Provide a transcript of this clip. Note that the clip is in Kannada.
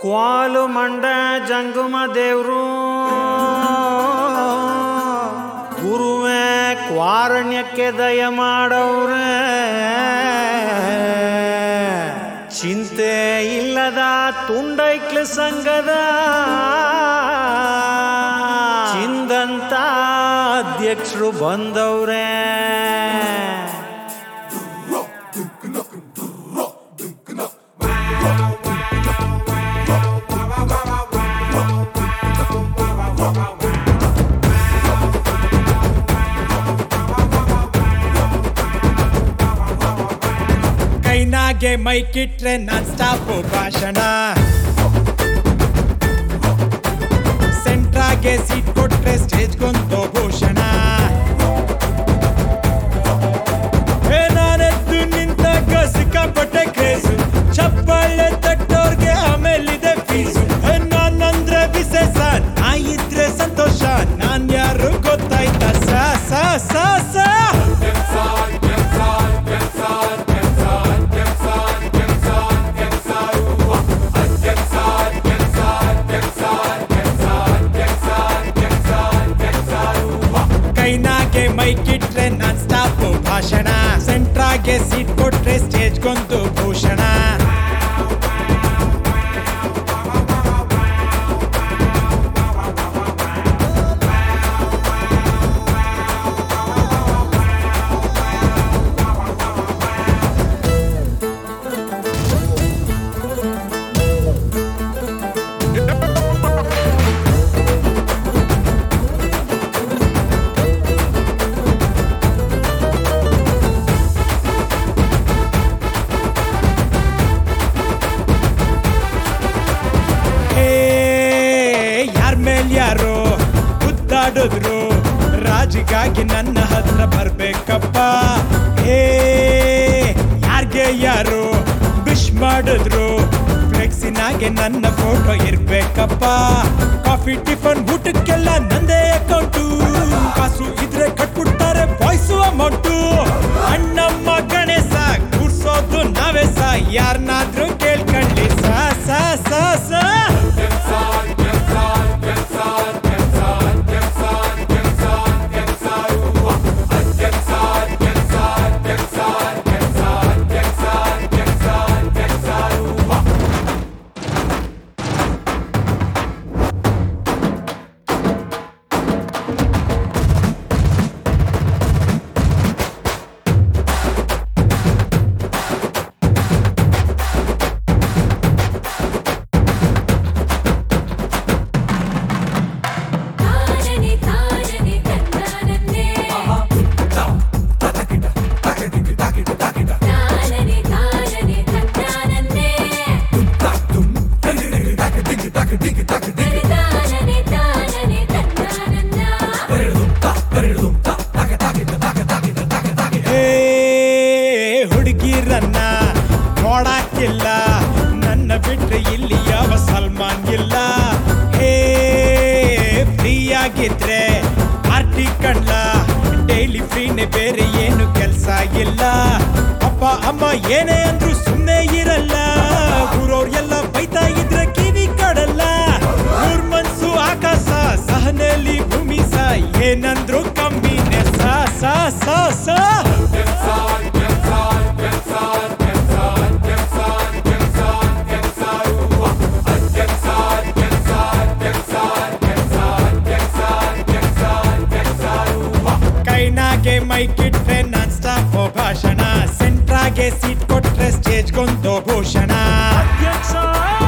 ಕ್ವಾಲು ಮಂಡ ಜಂಗುಮ ದೇವ್ರು ಗುರುವೇ ಕ್ವಾರಣ್ಯಕ್ಕೆ ದಯ ಮಾಡವ್ರೆ ಚಿಂತೆ ಇಲ್ಲದ ತುಂಡೈಕ್ಲ ಸಂಘದ ಚಿಂದಂತ ಅಧ್ಯಕ್ಷರು ಬಂದವ್ರೆ ಕೈನಾಗೆ ಮೈಕಿಟ್ರೆ ನಾನ್ ಸ್ಟಾಪ್ ಭಾಷಣ ಸೆಂಟ್ರಾಗೆ ಸೀಟ್ ಕೊಟ್ರೆ ಸ್ಟೇಜ್ಗೊಂದು ಭೂಷಣ ಹೇ, ನಾನೆದ್ದು ನಿಂತಾಗ ಸಿಕ್ಕಾಪಟ್ಟೆ ಕ್ರೇಜು ಚಪ್ಪಾಳೆ ತಟ್ಟೋರ್ಗೆ ಆಮೇಲಿದೆ ಫೀಸು ಹೇ, ನಾನಂದ್ರೆ ವಿಶೇಷ ನಾ ಇದ್ರೆ ಸಂತೋಷ ನಾನ್ ಯಾರು ಗೊತ್ತಾಯ್ತಾ ಸ ಸ ಸ ಸ ಕೈನಾಗೆ ಮೈಕಿಟ್ರೆ ನಾನ್ ಸ್ಟಾಪ್ ಭಾಷಣ ಸೆಂಟ್ರಾಗೆ ಸೀಟ್ ಕೊಟ್ರೆ ಸ್ಟೇಜ್ಗೊಂದು ಭೂಷಣ ಏ ಯಾರ ಮೇಲ್ ಯಾರು ಗುದ್ದಾಡಿದ್ರು ರಾಜಿಗಾಗಿ ನನ್ನ ಹತ್ರ ಬರ್ಬೇಕಪ್ಪ ಏ ಯಾರ್ಗೆ ಯಾರು ವಿಶ್ ಮಾಡಿದ್ರು ಫ್ಲೆಕ್ಸಿನಾಗೆ ನನ್ನ ಫೋಟೋ ಇರ್ಬೇಕಪ್ಪ ಕಾಫಿ ಟಿಫನ್ ಊಟಕ್ಕೆಲ್ಲ ನಂದೇ ಅಕೌಂಟು ಕಾಸು ಇದ್ರೆ ಕಟ್ಬಿಡ್ತಾರೆ ಬಾಯ್ಸು ಅಮೌಂಟು ಅಣ್ಣಮ್ಮ ಗಣೇಶ ಕೂರ್ಸೋದು ನಾವೇ ಸ ಯಾರನ್ನಾದ್ರೂ ಕೇಳ್ಕೊಳ್ಳಿ ಸ ಸ ಸ ಸ ತಾನನೆ ತಾನನೆ ತಂದಾನನ್ನೇ ತಾನನೆ ತಾನನೆ ತಂದಾನನ್ನೇ ತಾನನೆ ತಾನನೆ ತಂದಾನನ್ನ ಏ ಹುಡುಗಿರನ್ನ ನೋಡಕ್ಕಿಲ್ಲ ನನ್ನ ಬಿಟ್ರೆ ಇಲ್ಲಿ ಯಾವ ಸಲ್ಮಾನ್ ಇಲ್ಲ ಹೇ ಫ್ರೀ ಆಗಿದ್ರೆ ಪಾರ್ಟಿ ಕಣ್ಲ ಡೈಲಿ ಫ್ರೀನೆ ಬೇರೆ ಏನು ಕೆಲ್ಸ ಇಲ್ಲ ಅಪ್ಪ ಅಮ್ಮ ಏನೇ ಅಂದ್ರು ಸುಮ್ಮನೆ ಇರಲ್ಲ ಊರವ್ರ್ ಎಲ್ಲ ಬೈತಾ ಇದ್ರೆ ಕಿವಿ ಕಡಲ್ಲ ಊರ್ ಮನ್ಸು ಆಕಾಶ ಸಹನೆಲಿ ಭೂಮಿ ಸ ಏನಂದ್ರು ಕಮ್ಮಿನೇ ಸ ಸ ಸ ಸ ಕೈನಾಗೆ ಮೈಕಿಟ್ರೆ ನಾನ್ ಸ್ಟಾಪ್ ಭಾಷಣ ಸೆಂಟ್ರಾಗೆ ಸೀಟ್ ಕೊಟ್ರೆ ಸ್ಟೇಜ್ಗೊಂದು ಭೂಷಣ ಅಧ್ಯಕ್ಷ